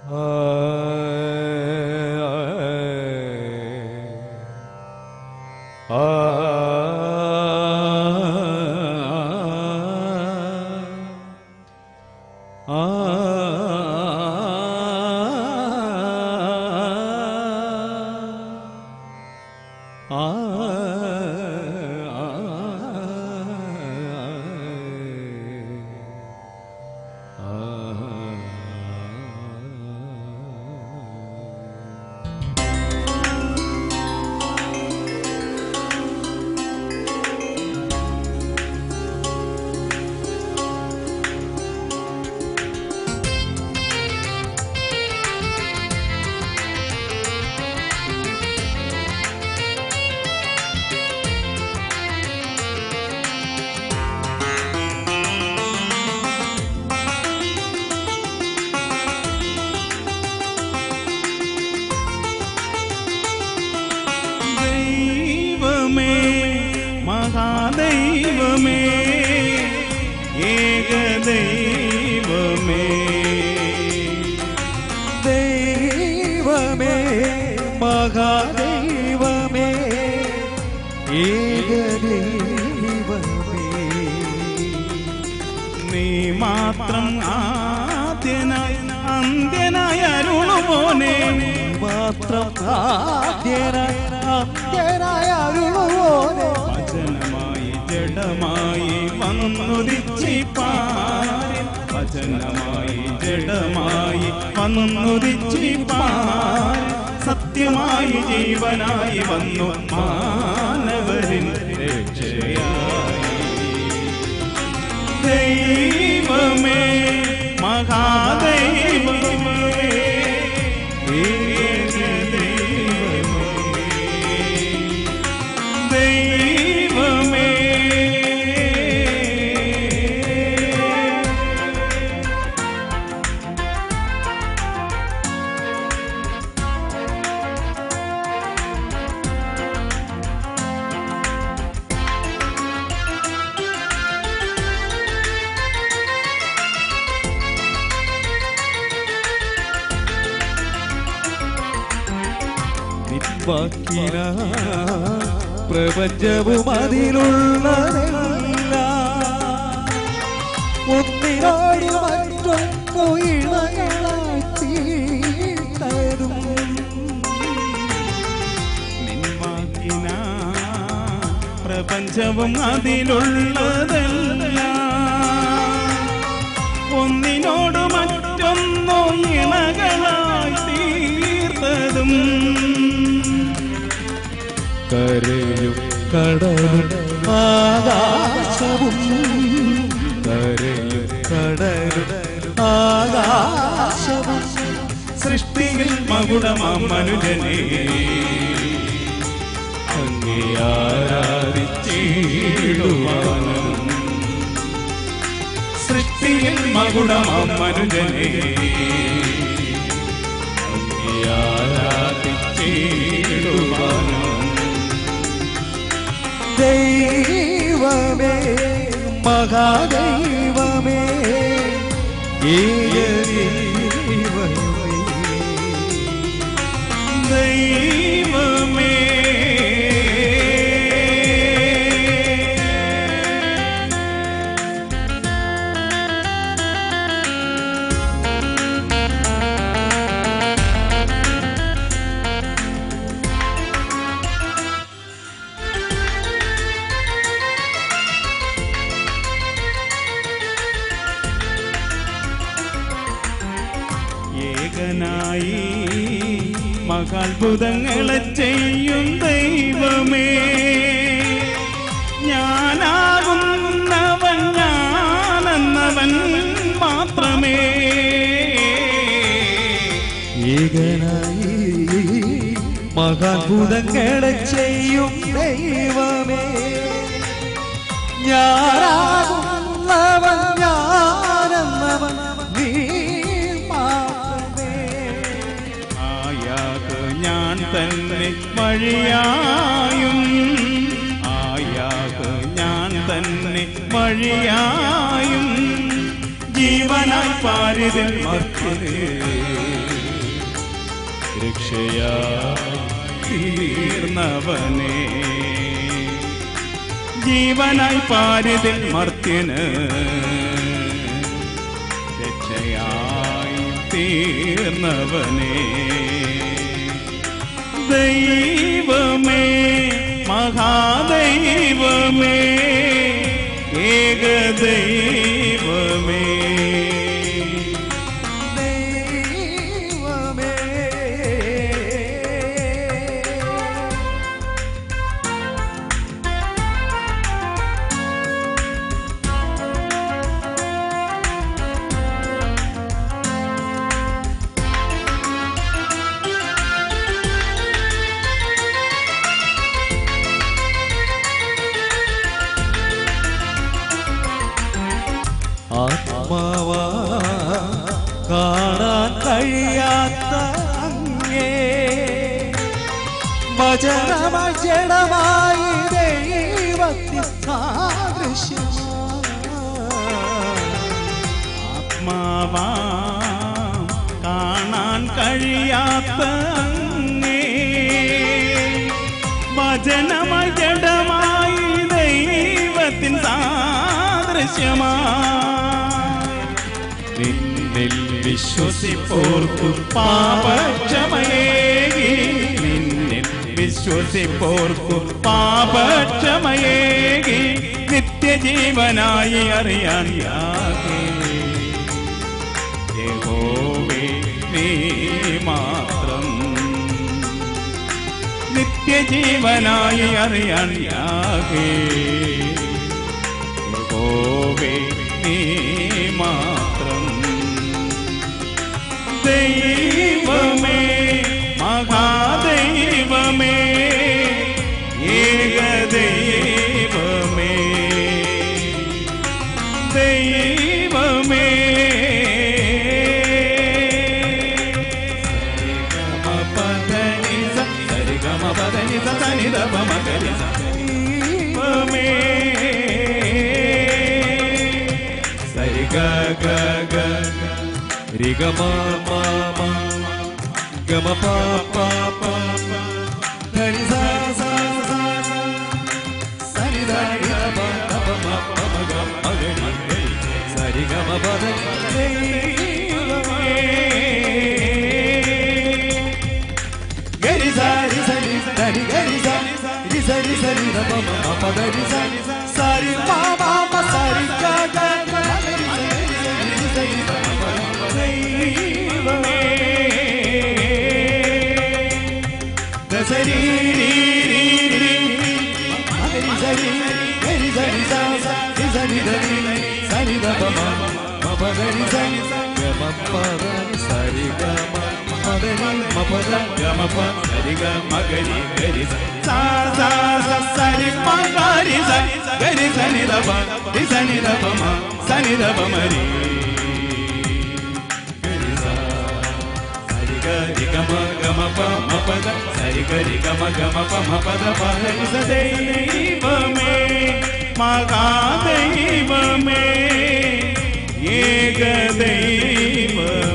ദൈവമേ മഹാദൈവമേ ഏകദൈവമേ ദൈവമേ മഹാദൈവമേ ഏകദൈവമേ നീ മാത്രം ആദ്യനായി അന്ത്യനായി അരുളുമോനെ മാത്രം ആദ്യനായ അന്ത്യനായ അരുളുവോനെ വചനമായി ജഡമായി വന്നുദിച്ചിപ്പാൻ വചനമായി ജഡമായി വന്നുദിച്ചിപ്പാൻ സത്യമായി ജീവനായി വന്നു മാനവരിൻ രക്ഷയായി ദൈവമേ മഹാദൈവമേ ദൈവമേ നിൻവാക്കിന പ്രപഞ്ചവും അതിലുള്ളതല്ല ഒന്നിനോട് മറ്റൊന്നു ഇണകളായി തീർത്തതും നിൻവാക്കിന പ്രപഞ്ചവും അതിലുള്ളതല്ല ഒന്നിനോട് മറ്റൊന്നോ ഇണകളായി തീർത്തതും കരയും കടലും ആകാശവും കരയും കടലും ആകാശവും സൃഷ്ടിയിൽ മകുടമാം മനുജനെ അങ്ങേ ആരാധിച്ചിടുവാനും സൃഷ്ടിയിൽ മകുടമാം മനുജനെ അങ്ങേ ആരാധിച്ചിടുവാനും ദൈവമേ മഹാദൈവമേ ദൈവമേ ഏകനായി മഹാത്ഭുതങ്ങളെ ചെയ്യും ദൈവമേ ഞാനാകുന്നവൻ ഞാനെന്നവൻ മാത്രമേ ഏകനായി മഹാത്ഭുതങ്ങളെ ചെയ്യും ദൈവമേ ഞാനാകുന്നവൻ ഞാനെന്നവൻ നീ മാത്രമേ ആയാത് ഞാൻ തന്നെ വഴിയായും ആയാത് ഞാൻ തന്നെ വഴിയായും ജീവനായി പാരിതിൽ മർത്യനേ രക്ഷയായി തീർന്നവനെ ജീവനായി പാരിതിൽ മർത്യന് രക്ഷയായി തീർന്നവനെ ദൈവമേ മഹാദൈവമേ ഏകദൈവമേ ദൈവമേ ആത്മാവാ കാണാൻ കഴിയാത്ത അങ്ങേ വചനമായി ജഡമായി ദൈവത്തിൽ സാദൃശ്യമായി ആത്മാവാം കാണാൻ കഴിയാത്ത അങ്ങേ വചനമായി ജഡമായി ദൈവത്തിൻ സാദൃശ്യമായി നിന്നിൽ വിശ്വസിപ്പോർക്കു പാപക്ഷമയേകി നിന്നിൽ വിശ്വസിപ്പോർക്കു പാപക്ഷമയേകി നിത്യജീവനായി അറിയാൻ യാകെ യഹോവേ നീ മാത്രം നിത്യജീവനായി അറിയാൻ യാകെ യഹോവേ നീ മാത്രം ദൈവമേ മഹാദൈവമേ ഏകദൈവമേ ദൈവമേ ദൈവമേ സരി ഗ ഗ ഗ രി ഗ മ മ മ ഗ മ പ പ പ ധനി സാ സാ സാ സാ. സനി ധനി ഗ മ ഗ മ മ മ മ ഗ മ ഗ രി ഗ രി. സരി ഗ മ പ ധ നി. ദൈവമേ. ഗരി സാരി സരി ധനി ഗരി സാ. രി സരി സരി ധ പ മ മ പ ധ രി സാ. സരി മ മ മ സരി ഗ ഗ ഗ മ ഗരി സരി സരി രി സരി ധ പ മ പ. ദൈവമേ. ദസരി രി രി രി. മഗരി സരി ഗരി സരി സാ സാ. രി സരി ധനി സരി ധ പ മ മ പ ധ രി സ. ഗ മ പ ധ നി സരി ഗ മ പ ധ നി മ പ ധ ഗ മ പ സരി ഗ മഗരി ഗരി സ സാ സാ സ സരി മ ഗരി സ ഗരി സനി ധ പ രി സനി ധ പ മ സനി ധ പ മ രി ഗരി സ സരി ഗ രി ഗ മ ഗ മ പ മ പ ധ സരി ഗ രി ഗ മ ഗ മ പ മ പ ധ പ രി സ ദൈവമേ മഹാദൈവമേ ഏകദൈവമേ